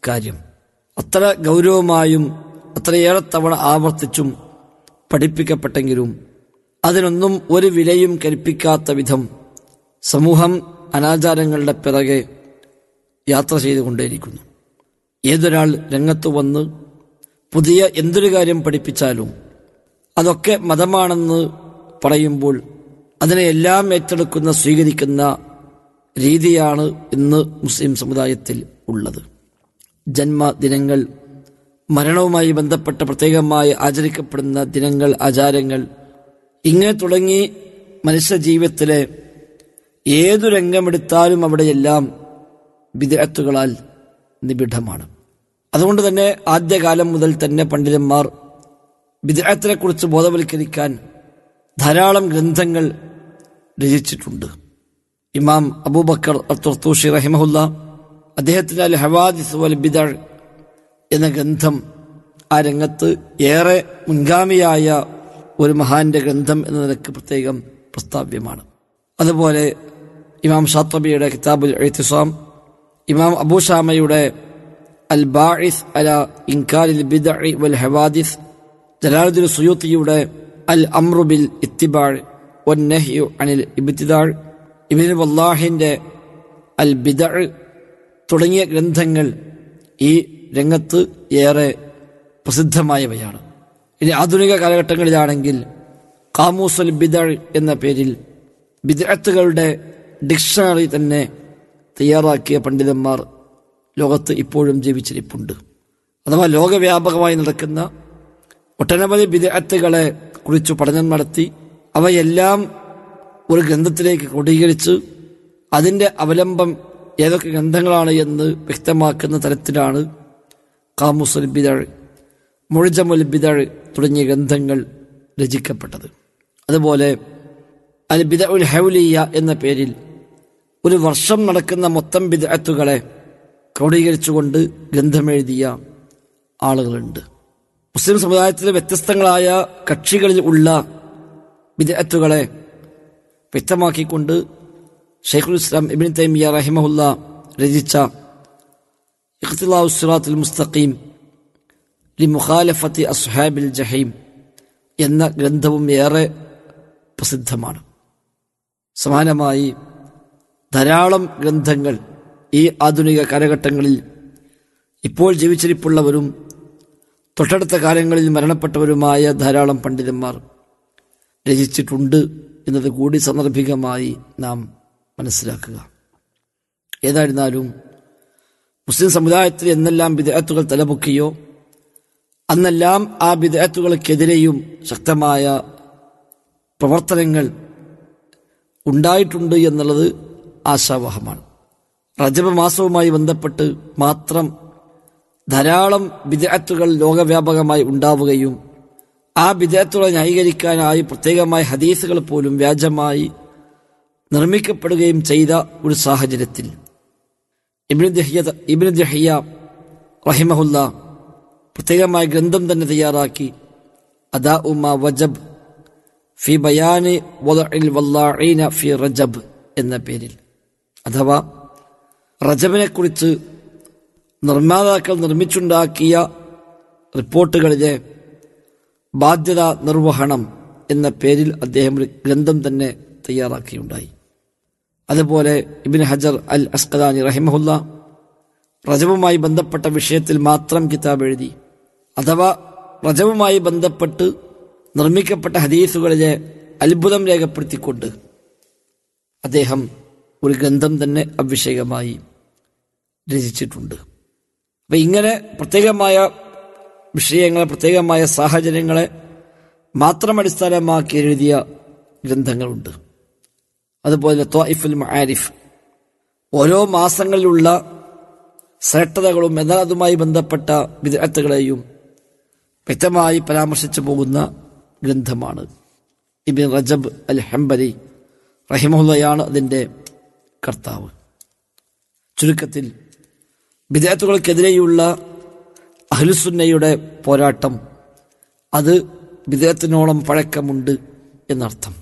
കാര്യം അത്ര ഗൗരവമായും അത്രയേറെ തവണ ആവർത്തിച്ചും പഠിപ്പിക്കപ്പെട്ടെങ്കിലും അതിനൊന്നും ഒരു വിലയും കൽപ്പിക്കാത്ത വിധം സമൂഹം അനാചാരങ്ങളുടെ പിറകെ യാത്ര ചെയ്തുകൊണ്ടേയിരിക്കുന്നു ഏതൊരാൾ രംഗത്ത് വന്ന് പുതിയ എന്തൊരു കാര്യം പഠിപ്പിച്ചാലും അതൊക്കെ മതമാണെന്ന് പറയുമ്പോൾ അതിനെ എല്ലാം ഏറ്റെടുക്കുന്ന സ്വീകരിക്കുന്ന രീതിയാണ് ഇന്ന് മുസ്ലിം സമുദായത്തിൽ ഉള്ളത് ജന്മദിനങ്ങൾ മരണവുമായി ബന്ധപ്പെട്ട പ്രത്യേകമായി ആചരിക്കപ്പെടുന്ന ദിനങ്ങൾ ആചാരങ്ങൾ ഇങ്ങനെ തുടങ്ങി മനുഷ്യ ജീവിതത്തിലെ ഏതു രംഗമെടുത്താലും അവിടെയെല്ലാം വിദഗ്ധകളാൽ നിബിഡമാണ് അതുകൊണ്ട് തന്നെ ആദ്യകാലം മുതൽ തന്നെ പണ്ഡിതന്മാർ വിദഗ്ധത്തിനെ കുറിച്ച് ബോധവൽക്കരിക്കാൻ ധാരാളം ഗ്രന്ഥങ്ങൾ രചിച്ചിട്ടുണ്ട് ഇമാം അബൂബക്കർ തുർത്തൂഷി റഹിമഹുല്ല അദ്ദേഹത്തിന്റെ അൽ ഹവാദിസ് വൽ ബിദർ എന്ന ഗ്രന്ഥം ആ രംഗത്ത് ഏറെ മുൻഗാമിയായ ഒരു മഹാന്റെ ഗ്രന്ഥം എന്ന നിലക്ക് പ്രത്യേകം പ്രസ്താവ്യമാണ് അതുപോലെ ഇമാം ഷാത്തബിയുടെ കിതാബുൽ എഴുത്തിസാം ഇമാം അബൂഷാമയുടെ അൽ ബാഇസ് അല ഇൻകാലിൽ ബിദഇ വൽ ഹവാദിസ് ജലാലുദ്ദീൻ സുയൂത്തിയുടെ അൽ അമ്രുബിൽ ഇത്തിബാൾ വന്നഹ്യു അനിൽ ഇബ്തിദാൾ ഇബിൻ വല്ലാഹിന്റെ അൽ ബിദഅ് തുടങ്ങിയ ഗ്രന്ഥങ്ങൾ ഈ രംഗത്ത് ഏറെ പ്രസിദ്ധമായവയാണ് ഇനി ആധുനിക കാലഘട്ടങ്ങളിലാണെങ്കിൽ കാമൂസുൽ ബിദഅ് എന്ന പേരിൽ ബിദഅത്തുകളുടെ ഡിക്ഷണറി തന്നെ തയ്യാറാക്കിയ പണ്ഡിതന്മാർ ലോകത്ത് ഇപ്പോഴും ജീവിച്ചിരിപ്പുണ്ട് അഥവാ ലോകവ്യാപകമായി നടക്കുന്ന ഒട്ടനവധി ബിദഅത്തുകളെ കുറിച്ച് പഠനം നടത്തി അവയെല്ലാം ഒരു ഗ്രന്ഥത്തിലേക്ക് ക്രോഡീകരിച്ച് അതിൻ്റെ അവലംബം ഏതൊക്കെ ഗ്രന്ഥങ്ങളാണ് എന്ന് വ്യക്തമാക്കുന്ന തരത്തിലാണ് കാമുസുൽ ബിദഴ് മുഴജമുൽ ബിദഴ് തുടങ്ങിയ ഗ്രന്ഥങ്ങൾ രചിക്കപ്പെട്ടത് അതുപോലെ അൽ ബിദ ഉൽ ഹൗലിയ എന്ന പേരിൽ ഒരു വർഷം നടക്കുന്ന മൊത്തം ബിദഅത്തുകളെ ക്രോഡീകരിച്ചുകൊണ്ട് ഗ്രന്ഥമെഴുതിയ ആളുകളുണ്ട് മുസ്ലിം സമുദായത്തിലെ വ്യത്യസ്തങ്ങളായ കക്ഷികളിൽ ഉള്ള ബിദഅത്തുകളെ വ്യക്തമാക്കിക്കൊണ്ട് ഷെയ്ഖുൽ ഇസ്ലാം ഇബിൻ തൈമിയ റഹിമഹുല്ല രചിച്ച ഇഖ്തിലാഉ സിറാത്തുൽ മുസ്തഖീം ലി മുഖാലഫത്തി അസ്ഹാബിൽ ജഹീം എന്ന ഗ്രന്ഥവും ഏറെ പ്രസിദ്ധമാണ് സമാനമായി ധാരാളം ഗ്രന്ഥങ്ങൾ ഈ ആധുനിക കാലഘട്ടങ്ങളിൽ ഇപ്പോൾ ജീവിച്ചിരിപ്പുള്ളവരും തൊട്ടടുത്ത കാലങ്ങളിൽ മരണപ്പെട്ടവരുമായ ധാരാളം പണ്ഡിതന്മാർ രചിച്ചിട്ടുണ്ട് എന്നത് കൂടി സന്ദർഭികമായി നാം മനസ്സിലാക്കുക ഏതായിരുന്നാലും മുസ്ലിം സമുദായത്തിൽ എന്നെല്ലാം വിദഗ്ധത്തുകൾ തലപൊക്കിയോ അന്നെല്ലാം ആ വിദഗ്ധത്തുകൾക്കെതിരെയും ശക്തമായ പ്രവർത്തനങ്ങൾ ഉണ്ടായിട്ടുണ്ട് എന്നുള്ളത് ആശാവഹമാണ് റജബ മാസവുമായി ബന്ധപ്പെട്ട് മാത്രം ധാരാളം വിദഗ്ധത്തുകൾ ലോകവ്യാപകമായി ഉണ്ടാവുകയും ആ വിദഗ്ധത്തുകളെ ന്യായീകരിക്കാനായി പ്രത്യേകമായ ഹദീസുകൾ പോലും വ്യാജമായി നിർമ്മിക്കപ്പെടുകയും ചെയ്ത ഒരു സാഹചര്യത്തിൽ ഇബിന് ദഹിയ ഇബിന് ദഹിയ റഹിമഹുല്ല പ്രത്യേകമായ ഗ്രന്ഥം തന്നെ തയ്യാറാക്കി അദാ ഉമ വജബ് ഫി ബയാന് വദഇൽ വല്ലാഈന ഫി റജബ് എന്ന പേരിൽ അഥവാ റജബിനെ കുറിച്ച് നിർമ്മാതാക്കൾ നിർമ്മിച്ചുണ്ടാക്കിയ റിപ്പോർട്ടുകളിലെ ബാധ്യത നിർവഹണം എന്ന പേരിൽ അദ്ദേഹം ഒരു ഗ്രന്ഥം തന്നെ തയ്യാറാക്കിയുണ്ടായി അതുപോലെ ഇബിൻ ഹജർ അൽ അസ്കദാനി റഹിമഹുല്ല റജബുമായി ബന്ധപ്പെട്ട വിഷയത്തിൽ മാത്രം കിതാബ് എഴുതി അഥവാ റജബുമായി ബന്ധപ്പെട്ട് നിർമ്മിക്കപ്പെട്ട ഹദീസുകളിലെ അത്ഭുതം രേഖപ്പെടുത്തിക്കൊണ്ട് അദ്ദേഹം ഒരു ഗ്രന്ഥം തന്നെ അഭിഷേകമായി രചിച്ചിട്ടുണ്ട് അപ്പൊ ഇങ്ങനെ പ്രത്യേകമായ വിഷയങ്ങളെ പ്രത്യേകമായ സാഹചര്യങ്ങളെ മാത്രം അടിസ്ഥാനമാക്കി എഴുതിയ ഗ്രന്ഥങ്ങളുണ്ട് അതുപോലെ ത്വായിഫുൽ മആരിഫ് ഓരോ മാസങ്ങളിലുള്ള ശ്രേഷ്ഠതകളും എന്നാൽ അതുമായി ബന്ധപ്പെട്ട വിദഗ്ധകളെയും വ്യക്തമായി പരാമർശിച്ചു പോകുന്ന ഗ്രന്ഥമാണ് ഇബിൻ റജബ് അൽ ഹംബലി റഹിമുള്ളയാണ് അതിൻ്റെ കർത്താവ് ചുരുക്കത്തിൽ വിദേഹത്തുകൾക്കെതിരെയുള്ള അഹ്ലുസുന്നയുടെ പോരാട്ടം അത് വിദേഹത്തിനോളം പഴക്കമുണ്ട് എന്നർത്ഥം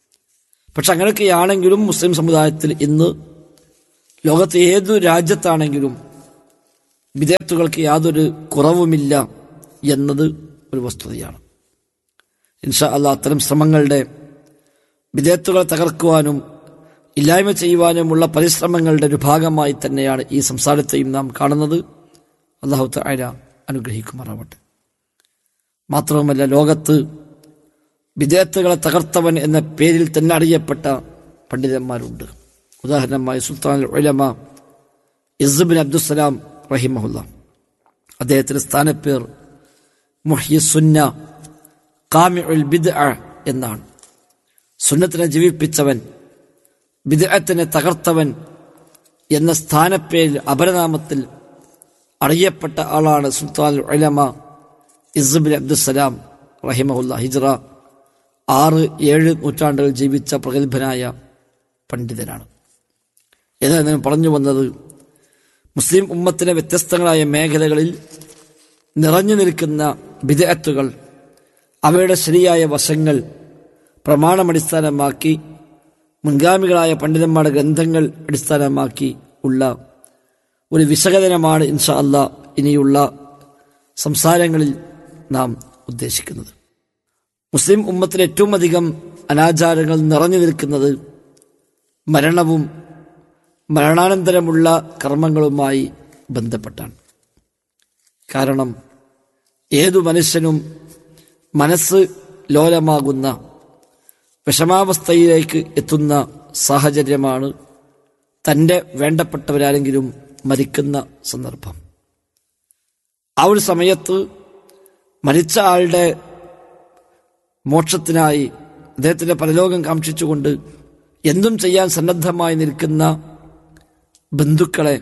പക്ഷെ അങ്ങനെയൊക്കെയാണെങ്കിലും മുസ്ലിം സമുദായത്തിൽ ഇന്ന് ലോകത്തെ ഏതു രാജ്യത്താണെങ്കിലും വിദേത്തുകൾക്ക് യാതൊരു കുറവുമില്ല എന്നത് ഒരു വസ്തുതയാണ് ഇൻഷാ അല്ലാ അത്തരം ശ്രമങ്ങളുടെ വിദേത്തുകളെ തകർക്കുവാനും ഇല്ലായ്മ ചെയ്യുവാനുമുള്ള പരിശ്രമങ്ങളുടെ ഒരു ഭാഗമായി തന്നെയാണ് ഈ സംസാരത്തെയും നാം കാണുന്നത് അള്ളാഹു താര അനുഗ്രഹിക്കുമാറാവട്ടെ മാത്രവുമല്ല ലോകത്ത് വിദേത്തുകളെ തകർത്തവൻ എന്ന പേരിൽ തന്നെ അറിയപ്പെട്ട പണ്ഡിതന്മാരുണ്ട് ഉദാഹരണമായി സുൽത്താൻ ഉലമ ഇസുബിൻ അബ്ദുസലാം റഹിമഹുല്ല അദ്ദേഹത്തിന്റെ സ്ഥാനപ്പേർ മുഹ്യസുന്ന കാമി ഉൽ ബിദ് എന്നാണ് സുന്നത്തിനെ ജീവിപ്പിച്ചവൻ ബിദ്അത്തിനെ തകർത്തവൻ എന്ന സ്ഥാനപ്പേരിൽ അപരനാമത്തിൽ അറിയപ്പെട്ട ആളാണ് സുൽത്താൻ ഉലമ ഇസുബിൻ അബ്ദുസലാം റഹിമഹുല്ല ഹിജ്റ ആറ് ഏഴ് നൂറ്റാണ്ടുകൾ ജീവിച്ച പ്രഗത്ഭനായ പണ്ഡിതനാണ് ഏതായാലും പറഞ്ഞു വന്നത് മുസ്ലിം ഉമ്മത്തിലെ വ്യത്യസ്തങ്ങളായ മേഖലകളിൽ നിറഞ്ഞു നിൽക്കുന്ന വിദഗ്ധത്തുകൾ അവയുടെ ശരിയായ വശങ്ങൾ പ്രമാണമടിസ്ഥാനമാക്കി മുൻഗാമികളായ പണ്ഡിതന്മാരുടെ ഗ്രന്ഥങ്ങൾ അടിസ്ഥാനമാക്കി ഉള്ള ഒരു വിശകലനമാണ് ഇൻഷാ അല്ല ഇനിയുള്ള സംസാരങ്ങളിൽ നാം ഉദ്ദേശിക്കുന്നത് മുസ്ലിം ഉമ്മത്തിൽ ഏറ്റവും അധികം അനാചാരങ്ങൾ നിറഞ്ഞു നിൽക്കുന്നത് മരണവും മരണാനന്തരമുള്ള കർമ്മങ്ങളുമായി ബന്ധപ്പെട്ടാണ് കാരണം ഏതു മനുഷ്യനും മനസ്സ് ലോലമാകുന്ന വിഷമാവസ്ഥയിലേക്ക് എത്തുന്ന സാഹചര്യമാണ് തൻ്റെ വേണ്ടപ്പെട്ടവരാരെങ്കിലും മരിക്കുന്ന സന്ദർഭം ആ ഒരു സമയത്ത് മരിച്ച ആളുടെ മോക്ഷത്തിനായി അദ്ദേഹത്തിന്റെ പരലോകം കാക്ഷിച്ചുകൊണ്ട് എന്തും ചെയ്യാൻ സന്നദ്ധമായി നിൽക്കുന്ന ബന്ധുക്കളെ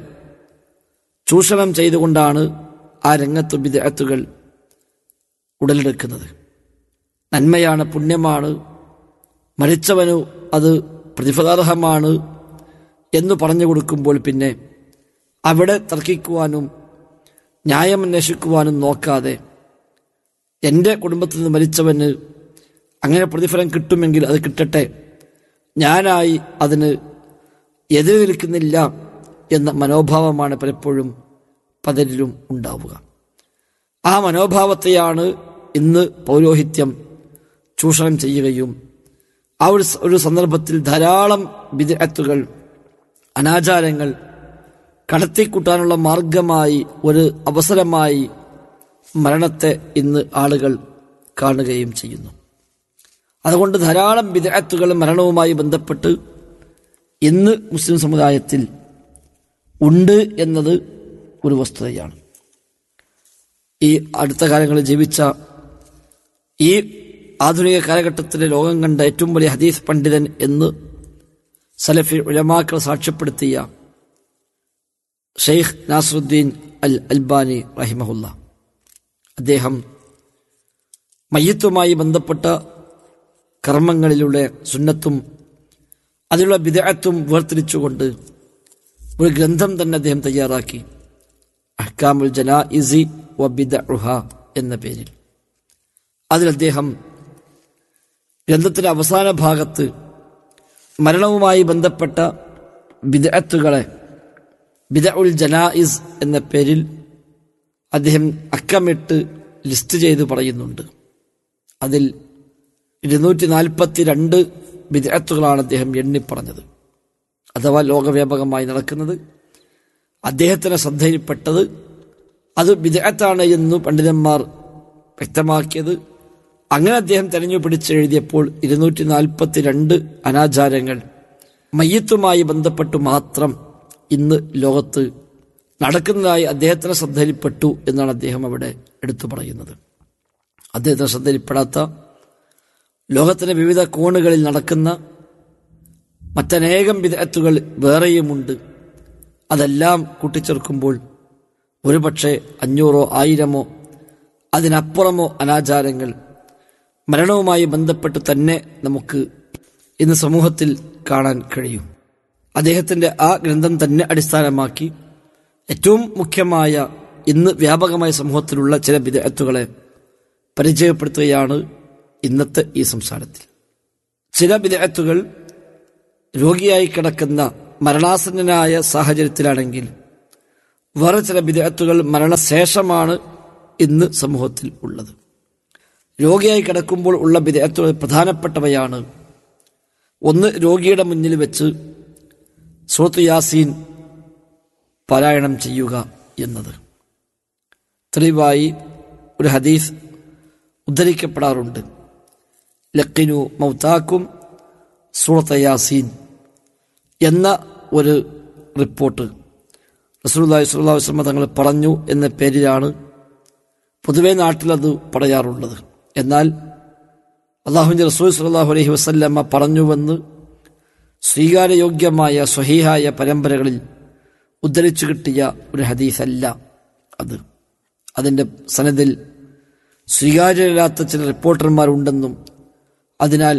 ചൂഷണം ചെയ്തുകൊണ്ടാണ് ആ രംഗത്ത് വിദഗ്ധത്തുകൾ ഉടലെടുക്കുന്നത് നന്മയാണ് പുണ്യമാണ് മരിച്ചവനു അത് പ്രതിഫലാർഹമാണ് എന്ന് പറഞ്ഞു കൊടുക്കുമ്പോൾ പിന്നെ അവിടെ തർക്കിക്കുവാനും ന്യായം അന്വേഷിക്കുവാനും നോക്കാതെ എൻ്റെ കുടുംബത്തിൽ നിന്ന് മരിച്ചവന് അങ്ങനെ പ്രതിഫലം കിട്ടുമെങ്കിൽ അത് കിട്ടട്ടെ ഞാനായി അതിന് എതിര് നിൽക്കുന്നില്ല എന്ന മനോഭാവമാണ് പലപ്പോഴും പലരിലും ഉണ്ടാവുക ആ മനോഭാവത്തെയാണ് ഇന്ന് പൗരോഹിത്യം ചൂഷണം ചെയ്യുകയും ആ ഒരു ഒരു സന്ദർഭത്തിൽ ധാരാളം വിദഗ്ധത്തുകൾ അനാചാരങ്ങൾ കടത്തിക്കൂട്ടാനുള്ള മാർഗമായി ഒരു അവസരമായി മരണത്തെ ഇന്ന് ആളുകൾ കാണുകയും ചെയ്യുന്നു അതുകൊണ്ട് ധാരാളം വിദഗ്ധത്തുകൾ മരണവുമായി ബന്ധപ്പെട്ട് ഇന്ന് മുസ്ലിം സമുദായത്തിൽ ഉണ്ട് എന്നത് ഒരു വസ്തുതയാണ് ഈ അടുത്ത കാലങ്ങളിൽ ജീവിച്ച ഈ ആധുനിക കാലഘട്ടത്തിലെ ലോകം കണ്ട ഏറ്റവും വലിയ ഹദീസ് പണ്ഡിതൻ എന്ന് സലഫി ഉലമാക്കൾ സാക്ഷ്യപ്പെടുത്തിയ ഷെയ്ഖ് നാസറുദ്ദീൻ അൽ അൽബാനി റഹിമഹുല്ല അദ്ദേഹം മയ്യത്തുമായി ബന്ധപ്പെട്ട കർമ്മങ്ങളിലൂടെ സുന്നത്തും അതിലുള്ള വിദഗ്ധത്തും വേർതിരിച്ചുകൊണ്ട് ഒരു ഗ്രന്ഥം തന്നെ അദ്ദേഹം തയ്യാറാക്കി അഹ്കാമുൽ ജനാഇസി വ ബിദഉഹ എന്ന പേരിൽ അതിൽ അദ്ദേഹം ഗ്രന്ഥത്തിന്റെ അവസാന ഭാഗത്ത് മരണവുമായി ബന്ധപ്പെട്ട ബിദഅത്തുകളെ ബിദ ഉൽ ജനായിസ് എന്ന പേരിൽ അദ്ദേഹം അക്കമിട്ട് ലിസ്റ്റ് ചെയ്ത് പറയുന്നുണ്ട് അതിൽ ഇരുന്നൂറ്റി നാൽപ്പത്തി രണ്ട് ബിദഅത്തുകളാണ് അദ്ദേഹം എണ്ണിപ്പറഞ്ഞത് അഥവാ ലോകവ്യാപകമായി നടക്കുന്നത് അദ്ദേഹത്തിന് ശ്രദ്ധയിൽപ്പെട്ടത് അത് ബിദഅത്താണ് എന്ന് പണ്ഡിതന്മാർ വ്യക്തമാക്കിയത് അങ്ങനെ അദ്ദേഹം തെരഞ്ഞു പിടിച്ചെഴുതിയപ്പോൾ ഇരുന്നൂറ്റി നാൽപ്പത്തി രണ്ട് അനാചാരങ്ങൾ മയ്യത്തുമായി ബന്ധപ്പെട്ട് മാത്രം ഇന്ന് ലോകത്ത് നടക്കുന്നതായി അദ്ദേഹത്തിന് ശ്രദ്ധയിൽപ്പെട്ടു എന്നാണ് അദ്ദേഹം അവിടെ എടുത്തു പറയുന്നത് അദ്ദേഹത്തിന് ശ്രദ്ധയിൽപ്പെടാത്ത ലോകത്തിന്റെ വിവിധ കോണുകളിൽ നടക്കുന്ന മറ്റനേകം വിദഗ്ധത്തുകൾ വേറെയുമുണ്ട് അതെല്ലാം കൂട്ടിച്ചേർക്കുമ്പോൾ ഒരുപക്ഷെ അഞ്ഞൂറോ ആയിരമോ അതിനപ്പുറമോ അനാചാരങ്ങൾ മരണവുമായി ബന്ധപ്പെട്ട് തന്നെ നമുക്ക് ഇന്ന് സമൂഹത്തിൽ കാണാൻ കഴിയും അദ്ദേഹത്തിന്റെ ആ ഗ്രന്ഥം തന്നെ അടിസ്ഥാനമാക്കി ഏറ്റവും മുഖ്യമായ ഇന്ന് വ്യാപകമായ സമൂഹത്തിലുള്ള ചില വിദഗ്ധത്തുകളെ പരിചയപ്പെടുത്തുകയാണ് ഇന്നത്തെ ഈ സംസാരത്തിൽ ചില വിദഗ്ധത്തുകൾ രോഗിയായി കിടക്കുന്ന മരണാസന്നനായ സാഹചര്യത്തിലാണെങ്കിൽ വേറെ ചില വിദഗ്ധത്തുകൾ മരണശേഷമാണ് ഇന്ന് സമൂഹത്തിൽ ഉള്ളത് രോഗിയായി കിടക്കുമ്പോൾ ഉള്ള വിദഗ്ധത്തുകൾ പ്രധാനപ്പെട്ടവയാണ് ഒന്ന് രോഗിയുടെ മുന്നിൽ വെച്ച് സൂറത്ത് യാസീൻ പാരായണം ചെയ്യുക എന്നത് തെളിവായി ഒരു ഹദീസ് ഉദ്ധരിക്കപ്പെടാറുണ്ട് ലക്കിനു മൗതാക്കും സൂറത്ത് യാസീൻ എന്ന ഒരു റിപ്പോർട്ട് റസൂലുള്ളാഹി സ്വല്ലല്ലാഹു അലൈഹി വസല്ലം തങ്ങൾ പറഞ്ഞു എന്ന പേരിലാണ് പൊതുവെ നാട്ടിലത് പറയാറുള്ളത് എന്നാൽ അള്ളാഹുവിൻ്റെ റസൂൽ സല്ലല്ലാഹു അലൈഹി വസല്ലമ്മ പറഞ്ഞുവെന്ന് സ്വീകാര്യയോഗ്യമായ സ്വഹീഹായ പരമ്പരകളിൽ ഉദ്ധരിച്ചു കിട്ടിയ ഒരു ഹദീസല്ല അത് അതിൻ്റെ സനദിൽ സ്വീകാര്യമില്ലാത്ത ചില റിപ്പോർട്ടർമാരുണ്ടെന്നും അതിനാൽ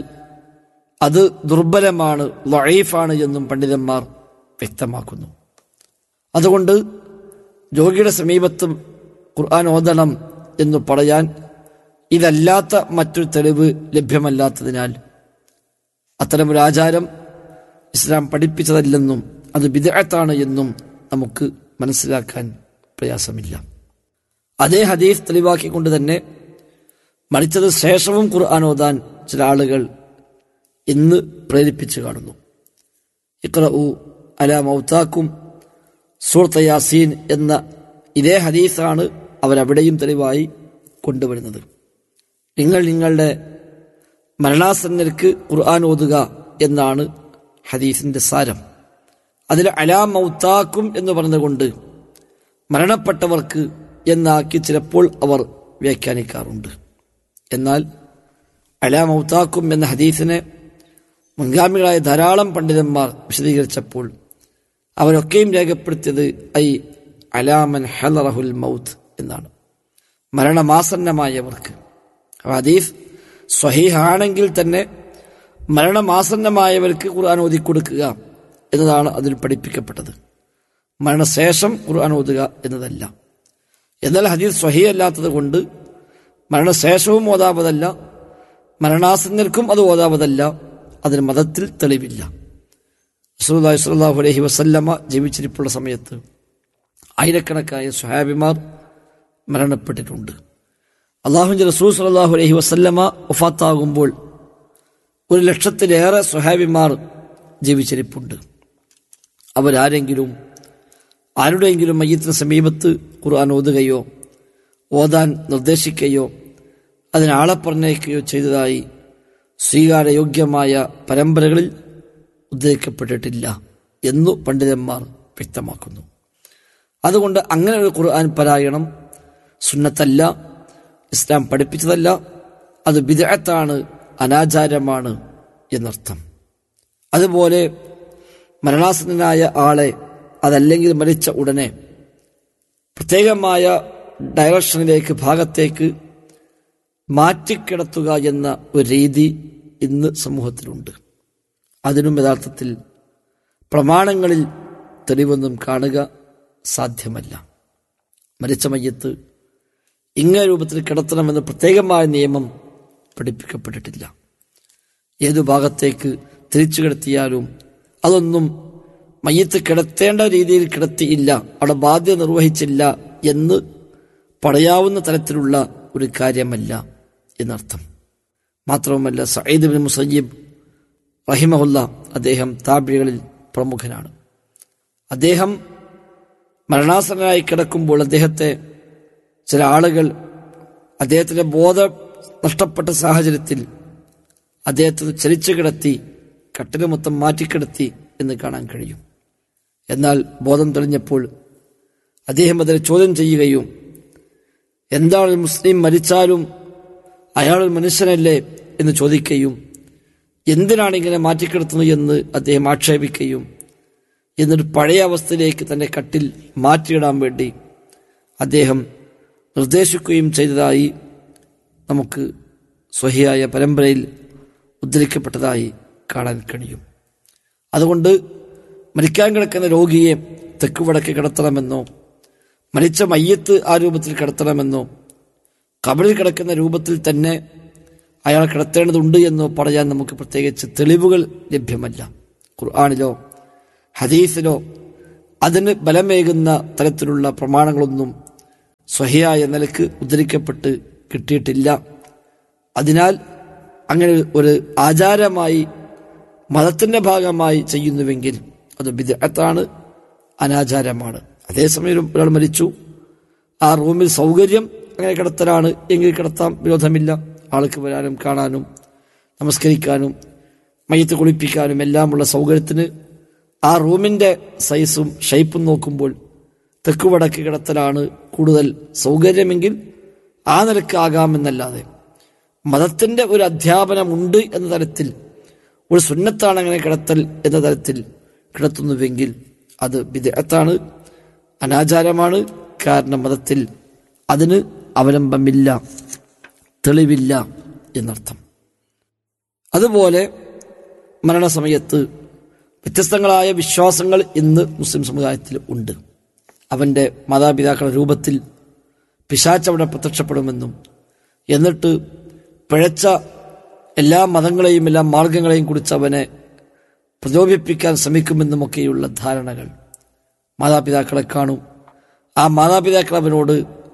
അത് ദുർബലമാണ് ലൈഫാണ് എന്നും പണ്ഡിതന്മാർ വ്യക്തമാക്കുന്നു അതുകൊണ്ട് രോഗിയുടെ സമീപത്തും ഖുർആൻ ഓതണം എന്ന് പറയാൻ ഇതല്ലാത്ത മറ്റൊരു തെളിവ് ലഭ്യമല്ലാത്തതിനാൽ അത്തരമൊരു ആചാരം ഇസ്ലാം പഠിപ്പിച്ചതല്ലെന്നും അത് വിദഗ്ധത്താണ് എന്നും നമുക്ക് മനസ്സിലാക്കാൻ പ്രയാസമില്ല അതേ ഹദീസ് തെളിവാക്കിക്കൊണ്ട് തന്നെ മരിച്ചത് ശേഷവും ഖുർആൻ ഓതാൻ ചില ആളുകൾ ഇന്ന് പ്രേരിപ്പിച്ചു കാണുന്നു ഇക്രഉ അല മൗത്താക്കും സൂറത്ത് യാസീൻ എന്ന ഇതേ ഹദീസാണ് അവരവിടെയും തെളിവായി കൊണ്ടുവരുന്നത് നിങ്ങൾ നിങ്ങളുടെ മരണാസന്നർക്ക് ഖുർആൻ ഓതുക എന്നാണ് ഹദീസിന്റെ സാരം അതിൽ അലാ മൗത്താക്കും എന്ന് പറഞ്ഞുകൊണ്ട് മരണപ്പെട്ടവർക്ക് എന്നാക്കി ചിലപ്പോൾ അവർ വ്യാഖ്യാനിക്കാറുണ്ട് എന്നാൽ അലാ മൗത്താക്കും എന്ന ഹദീസിനെ മുൻഗാമികളായ ധാരാളം പണ്ഡിതന്മാർ വിശദീകരിച്ചപ്പോൾ അവരൊക്കെയും രേഖപ്പെടുത്തിയത് ഐ അലാമൻ ഹലറഹുൽ മൗത്ത് എന്നാണ് മരണമാസന്നമായവർക്ക് ഹദീസ് സ്വഹീഹാണെങ്കിൽ തന്നെ മരണമാസന്നമായവർക്ക് ഖുർആൻ ഓതിക്കൊടുക്കുക എന്നതാണ് അതിൽ പഠിപ്പിക്കപ്പെട്ടത് മരണശേഷം ഖുർആൻ ഓതുക എന്നതല്ല എന്നാൽ ഹദീസ് സ്വഹീ അല്ലാത്തത് കൊണ്ട് മരണശേഷവും ഓതാവതല്ല മരണാസന്നർക്കും അത് ഓതാവതല്ല അതിന് മതത്തിൽ തെളിവില്ല റസൂലുള്ളാഹി സ്വല്ലല്ലാഹു അലൈഹി വസല്ലമ ജീവിച്ചിരിപ്പുള്ള സമയത്ത് ആയിരക്കണക്കായ സ്വഹാബിമാർ മരണപ്പെട്ടിട്ടുണ്ട് അള്ളാഹുവിൻ്റെ റസൂൽ സല്ലല്ലാഹു അലൈഹി വസല്ലമ വഫാത്താകുമ്പോൾ ഒരു ലക്ഷത്തിലേറെ സ്വഹാബിമാർ ജീവിച്ചിരിപ്പുണ്ട് അവരാരെങ്കിലും ആരുടെയെങ്കിലും മയ്യത്തിന് സമീപത്ത് ഖുർആൻ ഓതുകയോ ഓതാൻ നിർദ്ദേശിക്കുകയോ അതിനാളെ പറഞ്ഞേക്കുകയോ ചെയ്തതായി സ്വീകാരയോഗ്യമായ പരമ്പരകളിൽ ഉദ്ധരിക്കപ്പെട്ടിട്ടില്ല എന്നു പണ്ഡിതന്മാർ വ്യക്തമാക്കുന്നു അതുകൊണ്ട് അങ്ങനെ ഒരു ഖുർആൻ പാരായണം സുന്നത്തല്ല ഇസ്ലാം പഠിപ്പിച്ചതല്ല അത് വിദഗ്ധത്താണ് അനാചാരമാണ് എന്നർത്ഥം അതുപോലെ മരണാസന്നനായ ആളെ അതല്ലെങ്കിൽ മരിച്ച ഉടനെ പ്രത്യേകമായ ഡയറക്ഷനിലേക്ക് ഭാഗത്തേക്ക് മാറ്റിക്കിടത്തുക എന്ന ഒരു രീതി ഇന്ന് സമൂഹത്തിലുണ്ട് അതിനും യഥാർത്ഥത്തിൽ പ്രമാണങ്ങളിൽ തെളിവൊന്നും കാണുക സാധ്യമല്ല മരിച്ച മയ്യത്ത് ഇങ്ങനെ രൂപത്തിൽ കിടത്തണമെന്ന് പ്രത്യേകമായ നിയമം പഠിപ്പിക്കപ്പെട്ടിട്ടില്ല ഏതു ഭാഗത്തേക്ക് തിരിച്ചു കിടത്തിയാലും അതൊന്നും മയ്യത്ത് കിടത്തേണ്ട രീതിയിൽ കിടത്തിയില്ല അവിടെ ബാധ്യത നിർവഹിച്ചില്ല എന്ന് പറയാവുന്ന തരത്തിലുള്ള ഒരു കാര്യമല്ല എന്നർത്ഥം മാത്രവുമല്ല സയ്യിദ് ബിൻ മുസയ്യിബ് റഹിമഹുല്ല അദ്ദേഹം താബികളിൽ പ്രമുഖനാണ് അദ്ദേഹം മരണാസനായി കിടക്കുമ്പോൾ അദ്ദേഹത്തെ ചില ആളുകൾ അദ്ദേഹത്തിന്റെ ബോധം നഷ്ടപ്പെട്ട സാഹചര്യത്തിൽ അദ്ദേഹത്തെ ചലിച്ചു കിടത്തി കട്ടില് മൊത്തം മാറ്റിക്കിടത്തി എന്ന് കാണാൻ കഴിയും എന്നാൽ ബോധം തെളിഞ്ഞപ്പോൾ അദ്ദേഹം അതിനെ ചോദ്യം ചെയ്യുകയും എന്താണ് ഒരു മുസ്ലിം മരിച്ചാലും അയാൾ ഒരു മനുഷ്യനല്ലേ എന്ന് ചോദിക്കുകയും എന്തിനാണ് ഇങ്ങനെ മാറ്റിക്കിടത്തുന്നത് എന്ന് അദ്ദേഹം ആക്ഷേപിക്കുകയും എന്നിട്ട് പഴയ അവസ്ഥയിലേക്ക് തന്റെ കട്ടിൽ മാറ്റിയിടാൻ വേണ്ടി അദ്ദേഹം നിർദ്ദേശിക്കുകയും ചെയ്തതായി നമുക്ക് സ്വഹിയായ പരമ്പരയിൽ ഉദ്ധരിക്കപ്പെട്ടതായി കാണാൻ കഴിയും അതുകൊണ്ട് മരിക്കാൻ കിടക്കുന്ന രോഗിയെ തെക്കുവടക്ക് കിടത്തണമെന്നോ മരിച്ച മയ്യത്ത് ആ രൂപത്തിൽ കിടത്തണമെന്നോ കബറിൽ കിടക്കുന്ന രൂപത്തിൽ തന്നെ അയാൾ കിടത്തേണ്ടതുണ്ട് എന്നോ പറയാൻ നമുക്ക് പ്രത്യേകിച്ച് തെളിവുകൾ ലഭ്യമല്ല ഖുർആാനിലോ ഹദീസിലോ അതിന് ബലമേകുന്ന തരത്തിലുള്ള പ്രമാണങ്ങളൊന്നും സ്വഹിയായ നിലക്ക് ഉദ്ധരിക്കപ്പെട്ട് കിട്ടിയിട്ടില്ല അതിനാൽ അങ്ങനെ ഒരു ആചാരമായി മതത്തിന്റെ ഭാഗമായി ചെയ്യുന്നുവെങ്കിൽ അത് വിദഗ്ധത്താണ് അനാചാരമാണ് അതേസമയം ഒരാൾ മരിച്ചു ആ റൂമിൽ സൗകര്യം അങ്ങനെ കിടത്തലാണ് എങ്കിൽ കിടത്താം വിരോധമില്ല ആൾക്ക് വരാനും കാണാനും നമസ്കരിക്കാനും മയ്യത്ത് കുളിപ്പിക്കാനും എല്ലാമുള്ള സൗകര്യത്തിന് ആ റൂമിന്റെ സൈസും ഷേപ്പും നോക്കുമ്പോൾ തെക്കുവടക്ക് കിടത്തലാണ് കൂടുതൽ സൗകര്യമെങ്കിൽ ആ നിലക്ക് ആകാമെന്നല്ലാതെ മതത്തിന്റെ ഒരു അധ്യാപനമുണ്ട് എന്ന തരത്തിൽ ഒരു സുന്നത്താണ് അങ്ങനെ കിടത്തൽ എന്ന തരത്തിൽ കിടത്തുന്നുവെങ്കിൽ അത് വിദേഹത്താണ് അനാചാരമാണ് കാരണം മതത്തിൽ അതിന് അവലംബമില്ല തെളിവില്ല എന്നർത്ഥം അതുപോലെ മരണസമയത്ത് വ്യത്യസ്തങ്ങളായ വിശ്വാസങ്ങൾ ഇന്ന് മുസ്ലിം സമുദായത്തിൽ ഉണ്ട് അവന്റെ മാതാപിതാക്കളുടെ രൂപത്തിൽ പിശാച്ച് അവിടെ പ്രത്യക്ഷപ്പെടുമെന്നും എന്നിട്ട് പിഴച്ച എല്ലാ മതങ്ങളെയും എല്ലാ മാർഗങ്ങളെയും കുറിച്ച് അവനെ പ്രചോദിപ്പിക്കാൻ ശ്രമിക്കുമെന്നുമൊക്കെയുള്ള ധാരണകൾ മാതാപിതാക്കളെ കാണും ആ മാതാപിതാക്കൾ അവനോട്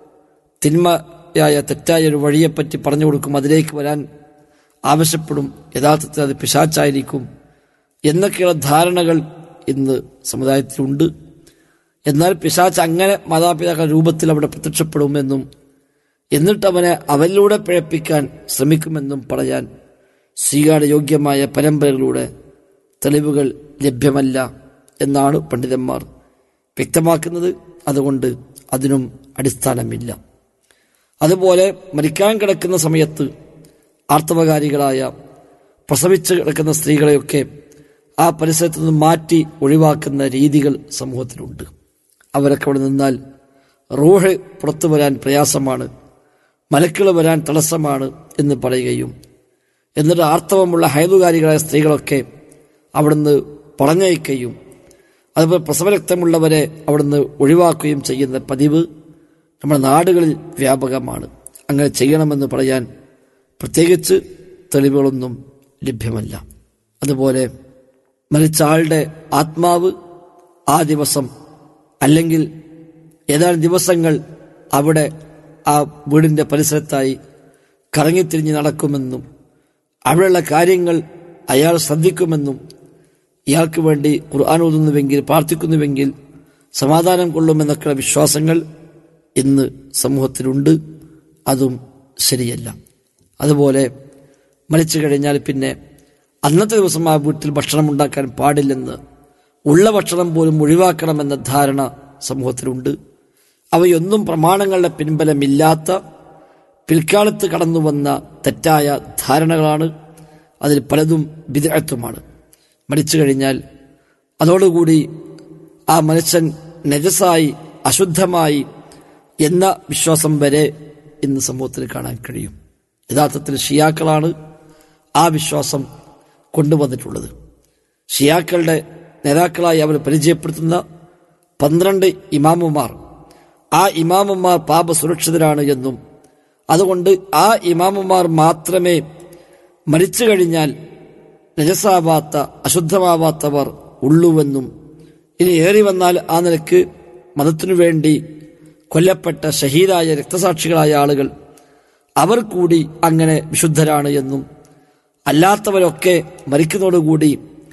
തിന്മയായ തെറ്റായ ഒരു വഴിയെപ്പറ്റി പറഞ്ഞു കൊടുക്കും അതിലേക്ക് വരാൻ ആവശ്യപ്പെടും യഥാർത്ഥത്തിൽ അത് പിശാച്ചായിരിക്കും എന്നൊക്കെയുള്ള ധാരണകൾ ഇന്ന് സമുദായത്തിലുണ്ട് എന്നാൽ പിശാച്ച് അങ്ങനെ മാതാപിതാക്കളുടെ രൂപത്തിൽ അവിടെ പ്രത്യക്ഷപ്പെടുമെന്നും എന്നിട്ട് അവനെ അവരിലൂടെ പിഴപ്പിക്കാൻ ശ്രമിക്കുമെന്നും പറയാൻ സ്വീകാര്യയോഗ്യമായ പരമ്പരകളുടെ തെളിവുകൾ ലഭ്യമല്ല എന്നാണ് പണ്ഡിതന്മാർ വ്യക്തമാക്കുന്നത് അതുകൊണ്ട് അതിനും അടിസ്ഥാനമില്ല അതുപോലെ മരിക്കാൻ കിടക്കുന്ന സമയത്ത് ആർത്തവകാരികളായ പ്രസവിച്ച് കിടക്കുന്ന സ്ത്രീകളെയൊക്കെ ആ പരിസരത്ത് നിന്ന് മാറ്റി ഒഴിവാക്കുന്ന രീതികൾ സമൂഹത്തിലുണ്ട് അവരൊക്കെ അവിടെ നിന്നാൽ റൂഹ് പുറത്തു വരാൻ പ്രയാസമാണ് മലക്കുകൾ വരാൻ തടസ്സമാണ് എന്ന് പറയുകയും എന്നിട്ട് ആർത്തവമുള്ള ഹൈതുകാരികളായ സ്ത്രീകളൊക്കെ അവിടുന്ന് പറഞ്ഞയക്കുകയും അതുപോലെ പ്രസവരക്തമുള്ളവരെ അവിടുന്ന് ഒഴിവാക്കുകയും ചെയ്യുന്ന പതിവ് നമ്മുടെ നാടുകളിൽ വ്യാപകമാണ് അങ്ങനെ ചെയ്യണമെന്ന് പറയാൻ പ്രത്യേകിച്ച് തെളിവുകളൊന്നും ലഭ്യമല്ല അതുപോലെ മരിച്ച ആളുടെ ആത്മാവ് ആ ദിവസം അല്ലെങ്കിൽ ഏതാനും ദിവസങ്ങൾ അവിടെ ആ വീടിന്റെ പരിസരത്തായി കറങ്ങിത്തിരിഞ്ഞ് നടക്കുമെന്നും അവിടെയുള്ള കാര്യങ്ങൾ അയാൾ ശ്രദ്ധിക്കുമെന്നും ഇയാൾക്ക് വേണ്ടി ഖുർആൻ ഓതുന്നുവെങ്കിൽ പ്രാർത്ഥിക്കുന്നുവെങ്കിൽ സമാധാനം കൊള്ളുമെന്നൊക്കെയുള്ള വിശ്വാസങ്ങൾ ഇന്ന് സമൂഹത്തിലുണ്ട് അതും ശരിയല്ല അതുപോലെ മരിച്ചു കഴിഞ്ഞാൽ പിന്നെ അന്നത്തെ ദിവസം ആ വീട്ടിൽ ഭക്ഷണം ഉണ്ടാക്കാൻ പാടില്ലെന്ന് ഉള്ള ഭക്ഷണം പോലും ഒഴിവാക്കണമെന്ന ധാരണ സമൂഹത്തിലുണ്ട് അവയൊന്നും പ്രമാണങ്ങളുടെ പിൻബലമില്ലാത്ത പിൽക്കാലത്ത് കടന്നു വന്ന തെറ്റായ ധാരണകളാണ് അതിൽ പലതും വിദഗ്ധത്വമാണ് മരിച്ചു കഴിഞ്ഞാൽ അതോടുകൂടി ആ മനുഷ്യൻ നജസായി അശുദ്ധമായി എന്ന വിശ്വാസം വരെ ഇന്ന് സമൂഹത്തിൽ കാണാൻ കഴിയും യഥാർത്ഥത്തിൽ ഷിയാക്കളാണ് ആ വിശ്വാസം കൊണ്ടുവന്നിട്ടുള്ളത് ഷിയാക്കളുടെ നേതാക്കളായി അവർ പരിചയപ്പെടുത്തുന്ന പന്ത്രണ്ട് ഇമാമുമാർ ആ ഇമാമുമാർ പാപ സുരക്ഷിതരാണ് എന്നും അതുകൊണ്ട് ആ ഇമാമുമാർ മാത്രമേ മരിച്ചു കഴിഞ്ഞാൽ നജസാവാത്ത അശുദ്ധമാവാത്തവർ ഉള്ളുവെന്നും ഇനി ഏറി വന്നാൽ ആ നിലക്ക് മതത്തിനു വേണ്ടി കൊല്ലപ്പെട്ട ഷഹീദായ രക്തസാക്ഷികളായ ആളുകൾ അവർ കൂടി അങ്ങനെ വിശുദ്ധരാണ് എന്നും അല്ലാത്തവരൊക്കെ മരിക്കുന്നതോടുകൂടി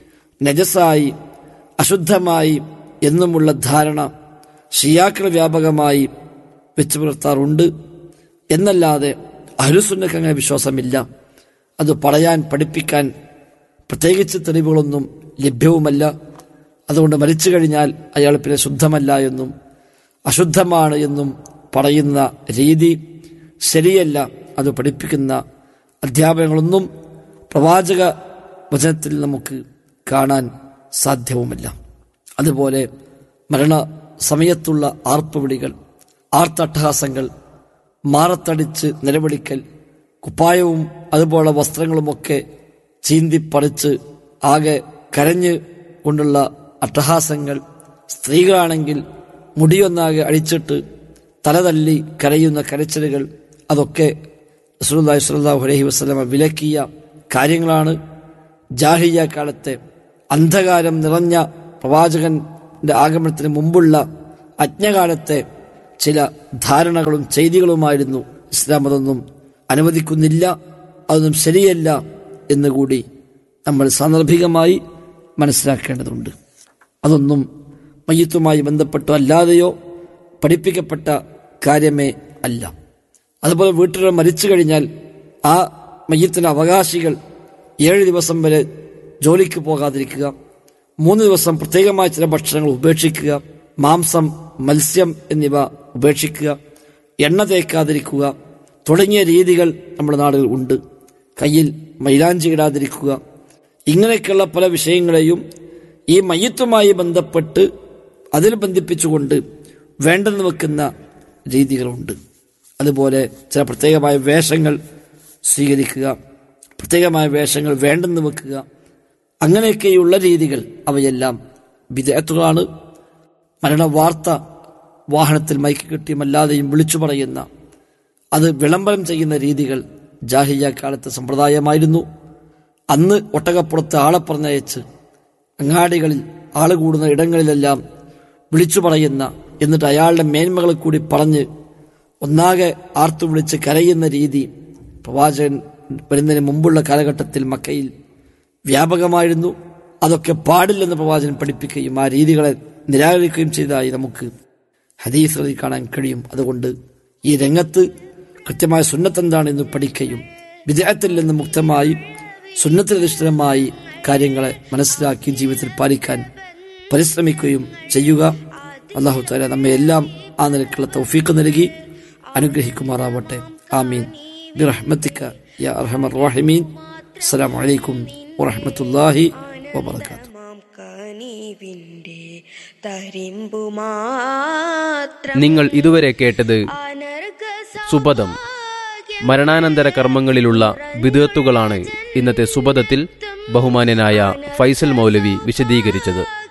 നജസായി അശുദ്ധമായി എന്നുമുള്ള ധാരണ ഷിയാക്കൾ വ്യാപകമായി വെച്ചു പുലർത്താറുണ്ട് എന്നല്ലാതെ അഹ്ലുസുന്നക്ക് അങ്ങനെ വിശ്വാസമില്ല അത് പറയാൻ പഠിപ്പിക്കാൻ പ്രത്യേകിച്ച് തെളിവുകളൊന്നും ലഭ്യവുമല്ല അതുകൊണ്ട് മരിച്ചു കഴിഞ്ഞാൽ അയാൾ പിന്നെ ശുദ്ധമല്ല എന്നും അശുദ്ധമാണ് എന്നും പറയുന്ന രീതി ശരിയല്ല അത് പഠിപ്പിക്കുന്ന അധ്യാപനങ്ങളൊന്നും പ്രവാചക വചനത്തിൽ നമുക്ക് കാണാൻ സാധ്യവുമല്ല അതുപോലെ മരണ സമയത്തുള്ള ആർപ്പുവിളികൾ ആർത്തട്ടഹാസങ്ങൾ മാറത്തടിച്ച് നിലവിളിക്കൽ കുപ്പായവും അതുപോലെ വസ്ത്രങ്ങളുമൊക്കെ ചീന്തിപ്പറിച്ച് ആകെ കരഞ്ഞ് കൊണ്ടുള്ള അട്ടഹാസങ്ങൾ സ്ത്രീകളാണെങ്കിൽ മുടിയൊന്നാകെ അഴിച്ചിട്ട് തലതല്ലി കരയുന്ന കരച്ചിലുകൾ അതൊക്കെ റസൂലുള്ളാഹി സ്വല്ലല്ലാഹു അലൈഹി വസല്ലമ വിലക്കിയ കാര്യങ്ങളാണ് ജാഹിയ കാലത്തെ അന്ധകാരം നിറഞ്ഞ പ്രവാചകൻ ആഗമനത്തിന് മുമ്പുള്ള അജ്ഞകാലത്തെ ചില ധാരണകളും ചെയ്തികളുമായിരുന്നു ഇസ്ലാം അതൊന്നും അനുവദിക്കുന്നില്ല അതൊന്നും ശരിയല്ല എന്നുകൂടി നമ്മൾ സാന്ദർഭികമായി മനസ്സിലാക്കേണ്ടതുണ്ട് അതൊന്നും മയ്യത്തുമായി ബന്ധപ്പെട്ടോ അല്ലാതെയോ പഠിപ്പിക്കപ്പെട്ട കാര്യമേ അല്ല അതുപോലെ വീട്ടിൽ മരിച്ചു കഴിഞ്ഞാൽ ആ മയ്യത്തിൻ്റെ അവകാശികൾ ഏഴ് ദിവസം വരെ ജോലിക്ക് പോകാതിരിക്കുക മൂന്ന് ദിവസം പ്രത്യേകമായ ചില ഭക്ഷണങ്ങൾ ഉപേക്ഷിക്കുക മാംസം മത്സ്യം എന്നിവ ഉപേക്ഷിക്കുക എണ്ണ തേക്കാതിരിക്കുക തുടങ്ങിയ രീതികൾ നമ്മുടെ നാടുകൾ ഉണ്ട് കയ്യിൽ മൈലാഞ്ചി ഇടാതിരിക്കുക ഇങ്ങനെയൊക്കെയുള്ള പല വിഷയങ്ങളെയും ഈ മയ്യത്തുമായി ബന്ധപ്പെട്ട് അതിൽ ബന്ധിപ്പിച്ചുകൊണ്ട് വേണ്ടെന്ന് വെക്കുന്ന രീതികളുണ്ട് അതുപോലെ ചില പ്രത്യേകമായ വേഷങ്ങൾ സ്വീകരിക്കുക പ്രത്യേകമായ വേഷങ്ങൾ വേണ്ടെന്ന് വെക്കുക അങ്ങനെയൊക്കെയുള്ള രീതികൾ അവയെല്ലാം വിദേഹത്തുകളാണ് മരണവാർത്ത വാഹനത്തിൽ മയക്കി കെട്ടിയുമല്ലാതെയും വിളിച്ചു പറയുന്ന അത് വിളംബരം ചെയ്യുന്ന രീതികൾ ജാഹിയ കാലത്തെ സമ്പ്രദായമായിരുന്നു അന്ന് ഒട്ടകപ്പുറത്ത് ആളെ പറഞ്ഞയച്ച് അങ്ങാടികളിൽ ആള് കൂടുന്ന ഇടങ്ങളിലെല്ലാം വിളിച്ചു പറയുന്ന എന്നിട്ട് അയാളുടെ മേന്മകളെ കൂടി പറഞ്ഞ് ഒന്നാകെ ആർത്തു വിളിച്ച് കരയുന്ന രീതി പ്രവാചകൻ വരുന്നതിന് മുമ്പുള്ള കാലഘട്ടത്തിൽ മക്കയിൽ വ്യാപകമായിരുന്നു അതൊക്കെ പാടില്ലെന്ന് പ്രവാചകൻ പഠിപ്പിക്കുകയും ആ രീതികളെ നിരാകരിക്കുകയും ചെയ്തതായി നമുക്ക് ഹദീസുകളിൽ കാണാൻ കഴിയും അതുകൊണ്ട് ഈ രംഗത്ത് കൃത്യമായ സുന്നത്തെന്താണെന്ന് പഠിക്കുകയും വിദേഹത്തിൽ നിന്ന് മുക്തമായി സുന്നത്തിനധിഷ്ഠിതമായി കാര്യങ്ങളെ മനസ്സിലാക്കി ജീവിതത്തിൽ പാലിക്കാൻ പരിശ്രമിക്കുകയും ചെയ്യുക അള്ളാഹു താല നമ്മെ എല്ലാം ആ നിലക്കുള്ള തൗഫീഖ് നൽകി അനുഗ്രഹിക്കുമാറാവട്ടെ ആമീൻ ബിറഹ്മത്തിക്ക യാ അർഹമർ റഹീമീൻ അസ്സലാമു അലൈക്കും വറഹ്മത്തുള്ളാഹി വബറകാതുഹു മാം കനിവിന്റെ തരിമ്പു മാത്രം നിങ്ങൾ ഇതുവരെ കേട്ടത് അനർഘ സുബദം മരണാനന്തര കർമ്മങ്ങളിലുള്ള ബിദത്തുകളാണ് ഇന്നത്തെ സുബദത്തിൽ ബഹുമാന്യനായ ഫൈസൽ മൗലവി വിശദീകരിച്ചത്